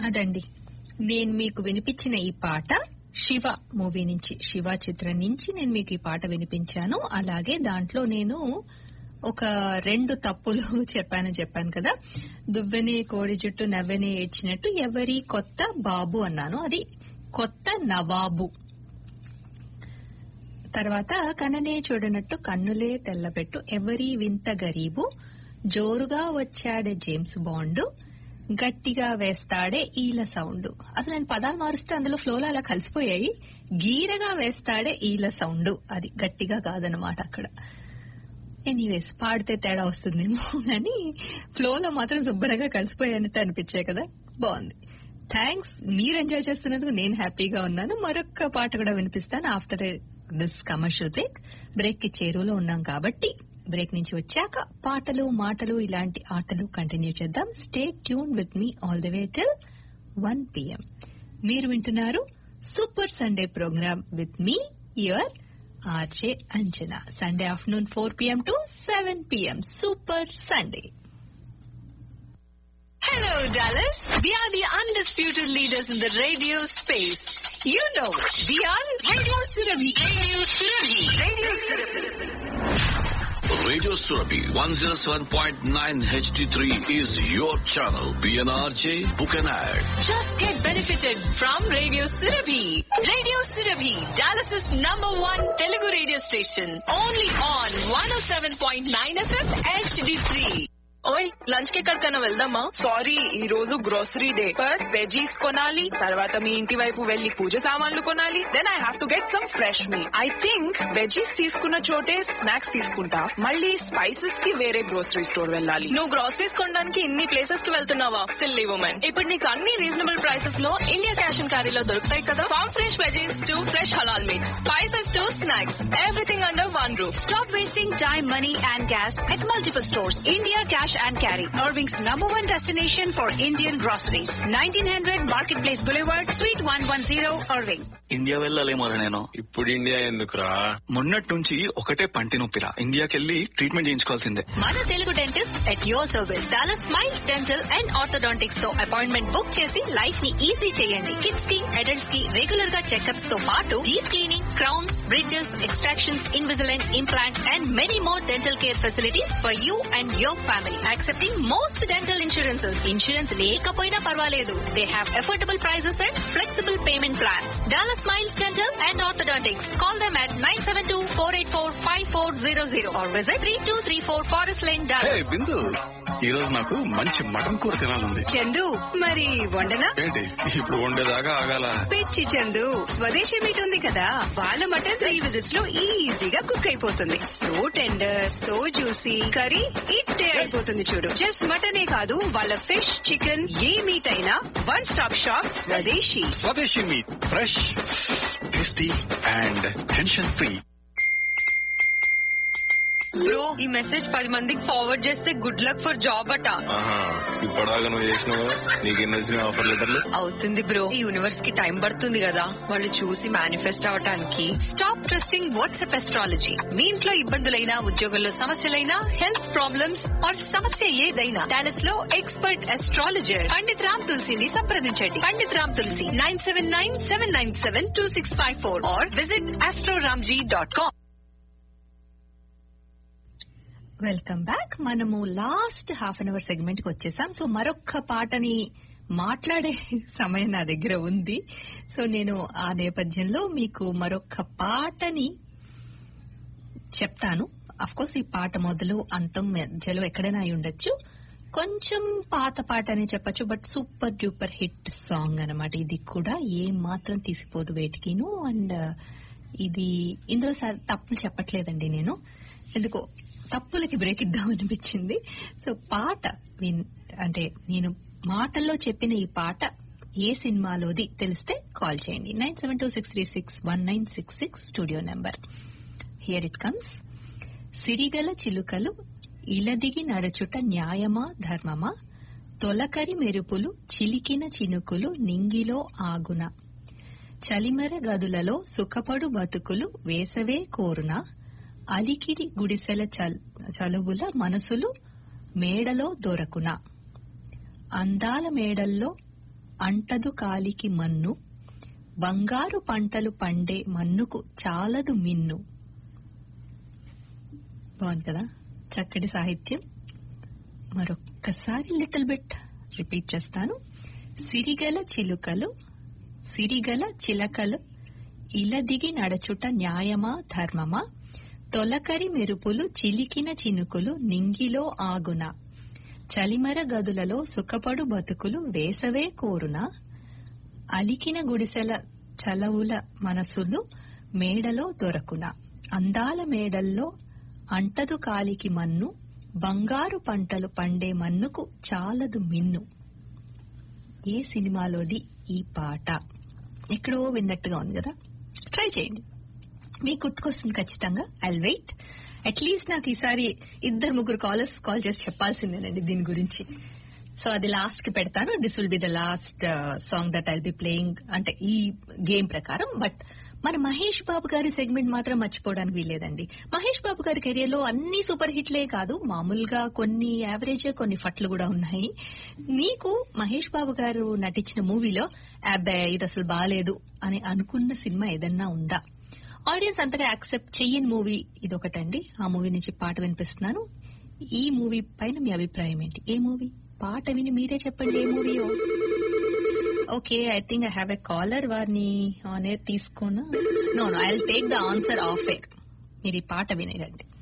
అదండి నేను మీకు వినిపించిన ఈ పాట శివ మూవీ నుంచి శివ చిత్రం నుంచి నేను మీకు ఈ పాట వినిపించాను అలాగే దాంట్లో నేను ఒక రెండు తప్పులు చెప్పాను చెప్పాను కదా దువ్వెనే కోడి జుట్టు నవ్వెనే ఏడ్చినట్టు ఎవరి కొత్త బాబు అన్నాను అది కొత్త నవాబు తర్వాత కననే చూడనట్టు కన్నులే తెల్లబెట్టు ఎవరి వింత గరీబు జోరుగా వచ్చాడే జేమ్స్ బాండ్ గట్టిగా వేస్తాడే ఈల సౌండ్ అసలు నేను పదాలు మారుస్తే అందులో ఫ్లోలో అలా కలిసిపోయాయి గీరగా వేస్తాడే ఈల సౌండ్ అది గట్టిగా కాదనమాట అక్కడ ఎనీవేస్ పాడితే తేడా వస్తుందేమో కానీ ఫ్లోలో మాత్రం శుభ్రంగా కలిసిపోయానట్టు అనిపించాయి కదా బాగుంది థ్యాంక్స్ మీరు ఎంజాయ్ చేస్తున్నందుకు నేను హ్యాపీగా ఉన్నాను మరొక పాట కూడా వినిపిస్తాను after this commercial break break కి చేరువలో ఉన్నాం కాబట్టి బ్రేక్ నుంచి వచ్చాక పాటలు మాటలు ఇలాంటి ఆటలు కంటిన్యూ చేద్దాం stay tune with me all the way till one PM మీరు వింటున్నారు super Sunday program with me your RJ Anjana Sunday afternoon four PM to seven PM super Sunday Hello, Dallas. We are the undisputed leaders in the radio space. You know, we are Radio Surabhi. Radio Surabhi. Radio Surabhi. Radio Surabhi 107.9 HD3 is your channel. PNRJ, book an ad. Just get benefited from Radio Surabhi. Radio Surabhi, Dallas's number one Telugu radio station. Only on 107.9 FM HD3. ఓయ్ lunch కి ఎక్కడికైనా వెళ్దామా sorry ఈ రోజు grocery day first veggies కొనాలి తర్వాత మీ ఇంటి వైపు వెళ్లి పూజ సామాన్లు కొనాలి then I have to get some fresh me I think veggies తీసుకున్న చోటే స్నాక్స్ తీసుకుంటా మళ్ళీ స్పైసెస్ కి వేరే గ్రోసరీ స్టోర్ వెళ్ళాలి నువ్వు గ్రాసరీస్ కొనడానికి ఇన్ని ప్లేసెస్ కి వెళ్తున్నావా సిల్లీ ఉమెన్ ఇప్పుడు నీకు అన్ని రీజనబుల్ ప్రైసెస్ లో ఇండియా క్యాష్ అండ్ క్యారీలో దొరుకుతాయి కదా farm fresh veggies to fresh halal meat spices to snacks everything under one roof Stop wasting time, money, and gas at multiple stores. India Cash and Carry, Irving's number one destination for Indian groceries. 1900 Marketplace Boulevard, Suite 110, Irving. India వెళ్ళాలేమోరా నేను ఇప్పుడు India ఎందుకురా మొన్నటి నుంచి ఒకటే పంటి నొప్పిరా ఇండియాకెళ్ళి treatment చేయించుకోవాల్సిందే మన Telugu dentist at your service చాలా స్మైల్స్ డెంటల్ అండ్ ఆర్థోడాంటిక్స్ తో అపాయింట్మెంట్ బుక్ చేసి లైఫ్ ని ఈజీ చేయండి కిడ్స్ కి అడల్ట్స్ కి రెగ్యులర్ గా చెకప్స్ తో పాటు deep cleaning crowns bridges extractions invisalign implants and many more dental care facilities for you and your family accepting most dental insurances insurance లేకపోయినా పర్వాలేదు they have affordable prices and flexible payment plans dollar Smiles Dental and Orthodontics call them at nine seven two four eight four five four zero zero or visit three two three four Forest line hey dollar Bindu ఈ రోజు నాకు మంచి mutton కూర తినాలంది చందు మరి వండనా ఏంటి ఇప్పుడు వండేదాకా ఆగాల పిచ్చి చందు స్వదేశీ మీట్ ఉంది కదా వాళ్ళ మటన్ త్రీ విజిట్స్ లో ఈజీగా కుక్ అయిపోతుంది so tender so juicy curry ఇట్టే అయిపోతుంది చూడు జస్ట్ మటనే కాదు వాళ్ళ ఫిష్ చికెన్ ఏ మీట్ అయినా one stop shop Swadeshi Swadeshi meat fresh tasty and tension free bro ఈ మెసేజ్ పది మందికి ఫార్వర్డ్ చేస్తే గుడ్ లక్ ఫర్ జాబ్ అట ఆహా ఇప్పటిదాకా నువ్వు చేసినావు నీకెన్ని వచ్చినాయి ఆఫర్ లెటర్లు అవుతుంది బ్రో ఈ యూనివర్స్ కి టైం పడుతుంది కదా వాళ్ళు చూసి మేనిఫెస్ట్ అవటానికి స్టాప్ ట్రస్టింగ్ వాట్సాప్ ఎస్ట్రాలజీ మీ ఇంట్లో ఇబ్బందులైనా ఉద్యోగంలో సమస్యలైనా హెల్త్ ప్రాబ్లమ్స్ ఆర్ సమస్య ఏదైనా డాలస్ లో ఎక్స్పర్ట్ ఎస్ట్రాలజర్ పండిత్ రామ్ తులసిని సంప్రదించండి Pandit Ram Tulasi nine seven nine seven nine seven two six five four or visit astroramji dot com welcome back మనము last half an hour segment కి వచ్చేసాం సో మరొక్క పాటని మాట్లాడే సమయం నా దగ్గర ఉంది సో నేను ఆ నేపథ్యంలో మీకు మరొక్క పాటని చెప్తాను అఫ్ కోర్స్ ఈ పాట మొదలు అంతం మధ్యలో ఎక్కడైనా అయి ఉండొచ్చు కొంచెం పాత పాట అనే చెప్పొచ్చు but super duper hit song అన్నమాట ఇది కూడా ఏం మాత్రం తీసిపోదు వేటికిను అండ్ ఇది ఇందులో స- తప్పులు చెప్పట్లేదండి నేను ఎందుకో తప్పులకి బ్రేక్ ఇద్దాం అనిపించింది సో పాట విన్ అంటే నేను మాటల్లో చెప్పిన ఈ పాట ఏ సినిమాలోది తెలిస్తే కాల్ చేయండి nine seven two six three six one nine six six studio number here it comes సిరిగల చిలుకలు ఇలదిగి నడచుట న్యాయమా ధర్మమా తొలకరి మెరుపులు చిలికిన చినుకులు నింగిలో ఆగున చలిమర గదులలో సుఖపడు బతుకులు వేసవే కోరున అలికిడి గుడిసెల చల్- చలువుల మనసులు మేడలో దొరకున అందాల మేడల్లో అంటదు కాలికి మన్ను బంగారు పంటలు పండే మన్నుకు చాలదు మిన్ను బాగుంది కదా చక్కటి సాహిత్యం మరొక్కసారి లిటిల్ బిట్ రిపీట్ చేస్తాను సిరిగల చిలుకలు సిరిగల చిలకలు ఇలదిగి నడచుట న్యాయమా ధర్మమా తొలకరి మెరుపులు చిలికిన చినుకులు నింగిలో ఆగున చలిమర గదులలో సుఖపడు బతుకులు వేసవే కోరున అలికిన గుడిసెల చలవుల మనసులు మేడలో దొరకున అందాల మేడల్లో అంటదు కాలికి మన్ను బంగారు పంటలు పండే మన్నుకు చాలదు మిన్ను ఏ సినిమాలోది ఈ పాట ఎక్కడో విన్నట్టుగా ఉంది కదా ట్రై చేయండి మీకు గుర్తుకొస్తుంది ఖచ్చితంగా ఐ వెయిట్ అట్లీస్ట్ నాకు ఈసారి ఇద్దరు ముగ్గురు కాలర్స్ కాల్ చేసి చెప్పాల్సిందేనండి దీని గురించి సో అది లాస్ట్ కి పెడతాను this will be the last song that I'll be playing అంటే ఈ గేమ్ ప్రకారం బట్ మన మహేష్ బాబు గారి సెగ్మెంట్ మాత్రం మర్చిపోవడానికి వీల్లేదండి మహేష్ బాబు గారి కెరియర్ లో అన్ని సూపర్ హిట్లే కాదు మామూలుగా కొన్ని యావరేజ్ కొన్ని ఫట్లు కూడా ఉన్నాయి మీకు మహేష్ బాబు గారు నటించిన మూవీలో అబ్బాయి ఇది అసలు బాగాలేదు అని అనుకున్న సినిమా ఏదన్నా ఉందా ఆడియన్స్ అంతగా యాక్సెప్ట్ చెయ్యని మూవీ ఇది ఒకటండి ఆ మూవీ నుంచి పాట వినిపిస్తున్నాను ఈ మూవీ పైన మీ అభిప్రాయం ఏంటి ఏ మూవీ పాట విని మీరే చెప్పండి ఏ మూవీయో okay I think I have a caller వారిని ఆన్ ఎయిర్ తీసుకున్నా no no I take the answer off air మీరు ఈ పాట వినేరండి